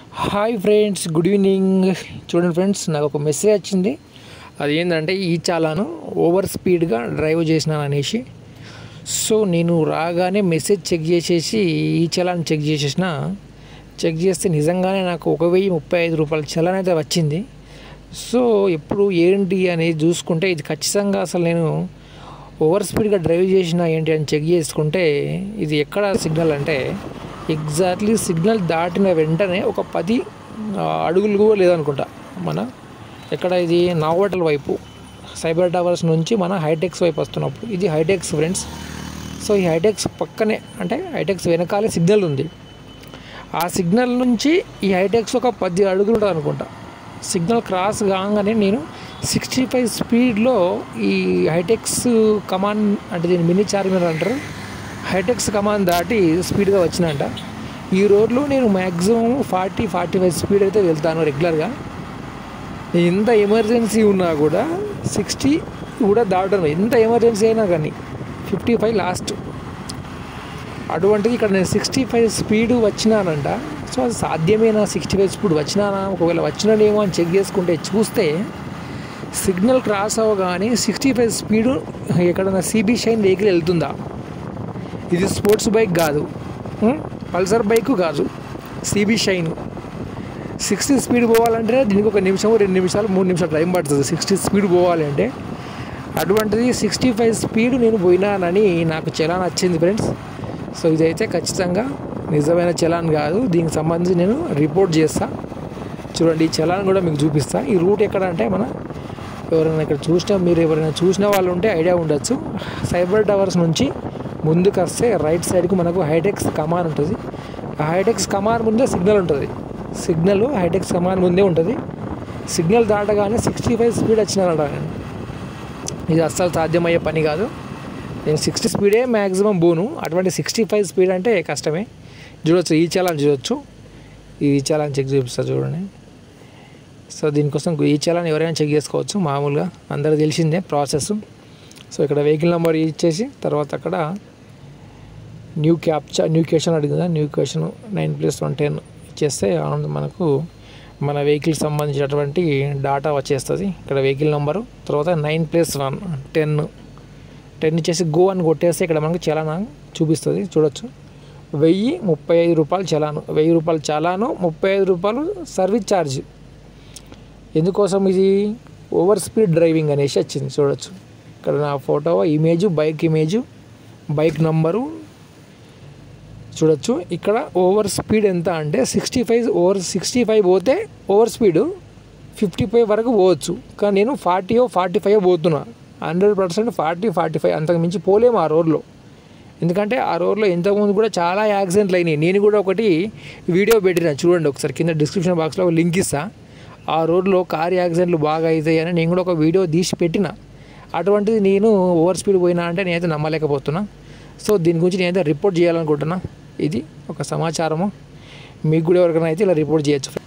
Hi friends good evening చూడండి friends నాకు ఒక మెసేజ్ వచ్చింది అది ఏంటంటే ఈ చాలాను ఓవర్ స్పీడ్గా డ్రైవ్ చేసినాను అనేసి సో నేను రాగానే మెసేజ్ చెక్ చేసేసి ఈ చలాన్ చెక్ చేసేసిన చెక్ చేస్తే నిజంగానే నాకు ఒక వెయ్యి ముప్పై ఐదు రూపాయల చలాన్ అయితే వచ్చింది సో ఎప్పుడు ఏంటి అనేది చూసుకుంటే ఇది ఖచ్చితంగా అసలు నేను ఓవర్ స్పీడ్గా డ్రైవ్ చేసిన ఏంటి అని చెక్ చేసుకుంటే ఇది ఎక్కడ సిగ్నల్ అంటే ఎగ్జాక్ట్లీ సిగ్నల్ దాటిన వెంటనే ఒక పది ఆ, అడుగులు కూడా లేదనుకుంటా మన ఎక్కడ ఇది నావోటల్ వైపు సైబర్ టవర్స్ నుంచి మన హైటెక్స్ వైపు వస్తున్నప్పుడు ఇది హైటెక్స్ ఫ్రెండ్స్ సో ఈ హైటెక్స్ పక్కనే అంటే హైటెక్స్ వెనకాలే సిగ్నల్ ఉంది ఆ సిగ్నల్ నుంచి ఈ హైటెక్స్ ఒక పది అడుగులు ఉంటుంది అనుకుంటా సిగ్నల్ క్రాస్ కాగానే నేను సిక్స్టీ ఫైవ్ స్పీడ్లో ఈ హైటెక్స్ కమాండ్ అంటే దీన్ని మినీ చార్మినర్ అంటారు హైటెక్స్ కమాండ్ దాటి స్పీడ్గా వచ్చినంట ఈ రోడ్లో నేను maximum forty forty five speed అయితే వెళ్తాను రెగ్యులర్గా ఎంత ఎమర్జెన్సీ ఉన్నా కూడా సిక్స్టీ కూడా దాటను ఎంత ఎమర్జెన్సీ అయినా కానీ ఫిఫ్టీ ఫైవ్ లాస్ట్ అటువంటిది ఇక్కడ నేను సిక్స్టీ ఫైవ్ స్పీడ్ వచ్చినానంట సో అది సాధ్యమేనా సిక్స్టీ ఫైవ్ స్పీడ్ వచ్చినానా ఒకవేళ వచ్చినానేమో అని చెక్ చేసుకుంటే చూస్తే సిగ్నల్ క్రాస్ అవ్వగానే సిక్స్టీ ఫైవ్ స్పీడు ఎక్కడన్నా సిబి షైన్ వెహికల్ వెళ్తుందా ఇది స్పోర్ట్స్ బైక్ కాదు ఉం? పల్సర్ బైక్ కాదు సిబి షైన్ సిక్స్టీ స్పీడ్ పోవాలంటే దీనికి ఒక నిమిషం రెండు నిమిషాలు మూడు నిమిషాలు టైం పడుతుంది సిక్స్టీ స్పీడ్ పోవాలంటే అటువంటిది సిక్స్టీ ఫైవ్ స్పీడ్ నేను పోయినానని నాకు చలాన్ వచ్చింది ఫ్రెండ్స్ సో ఇదైతే ఖచ్చితంగా నిజమైన చలాన్ కాదు దీనికి సంబంధించి నేను రిపోర్ట్ చేస్తా చూడండి ఈ చలాన్ కూడా మీకు చూపిస్తా ఈ రూట్ ఎక్కడ అంటే మన ఎవరైనా ఇక్కడ చూసినా మీరు ఎవరైనా చూసిన వాళ్ళు ఉంటే ఐడియా ఉండొచ్చు సైబర్ టవర్స్ నుంచి ముందుకు వస్తే రైట్ సైడ్కి మనకు హైటెక్స్ కమాన్ ఉంటుంది ఆ హైటెక్స్ కమాన్ ముందే సిగ్నల్ ఉంటుంది సిగ్నల్ హైటెక్స్ కమాన్ ముందే ఉంటుంది సిగ్నల్ దాటగానే సిక్స్టీ ఫైవ్ స్పీడ్ వచ్చినానంట నేను ఇది అస్సలు సాధ్యమయ్యే పని కాదు నేను సిక్స్టీ స్పీడే మ్యాక్సిమం పోను అటువంటి సిక్స్టీ ఫైవ్ స్పీడ్ అంటే కష్టమే చూడొచ్చు ఈ చలాన్ చూడొచ్చు ఈ చలాన్ చెక్ చూపిస్తా చూడండి సో దీనికోసం ఈ చలాన్ ఎవరైనా చెక్ చేసుకోవచ్చు మామూలుగా అందరూ తెలిసిందే ప్రాసెస్ సో ఇక్కడ వెహికల్ నెంబర్ ఇచ్చేసి తర్వాత అక్కడ న్యూ క్యాప్చా న్యూ క్వశ్చన్ అడిగిందా new question nine plus one ten ఇచ్చేస్తే ఆ- మనకు మన వెహికల్ సంబంధించినటువంటి డాటా వచ్చేస్తుంది ఇక్కడ వెహికల్ నెంబరు తర్వాత nine plus one ten ten ఇచ్చేసి గో అని కొట్టేస్తే ఇక్కడ మనకు చలానా చూపిస్తుంది చూడొచ్చు వెయ్యి ముప్పై ఐదు రూపాయలు చలాను వెయ్యి రూపాయలు చలాను ముప్పై ఐదు రూపాయలు సర్వీస్ ఛార్జ్ ఎందుకోసం ఇది ఓవర్ స్పీడ్ డ్రైవింగ్ అనేసి వచ్చింది చూడొచ్చు ఇక్కడ నా photo image bike image bike number చూడొచ్చు ఇక్కడ ఓవర్ స్పీడ్ ఎంత అంటే sixty five over sixty five పోతే ఓవర్ స్పీడ్ ఫిఫ్టీ ఫైవ్ వరకు పోవచ్చు కానీ నేను ఫార్టీ ఫార్టీ ఫైవ్ పోతున్నా hundred percent forty forty five అంతకు మించి పోలేము ఆ రోడ్లో ఎందుకంటే ఆ రోడ్లో ఇంతకుముందు కూడా చాలా యాక్సిడెంట్లు అయినాయి నేను కూడా ఒకటి వీడియో పెట్టిన చూడండి ఒకసారి కింద డిస్క్రిప్షన్ బాక్స్లో ఒక లింక్ ఇస్తా ఆ రోడ్లో కార్ యాక్సిడెంట్లు బాగా అవుతాయని నేను కూడా ఒక వీడియో తీసి పెట్టిన అటువంటిది నేను ఓవర్ స్పీడ్ పోయినా అంటే నేనైతే నమ్మలేకపోతున్నా సో దీని గురించి నేనైతే రిపోర్ట్ చేయాలనుకుంటున్నా ఇది ఒక సమాచారము మీకు కూడా ఎవరికైనా అయితే ఇలా రిపోర్ట్ చేయొచ్చు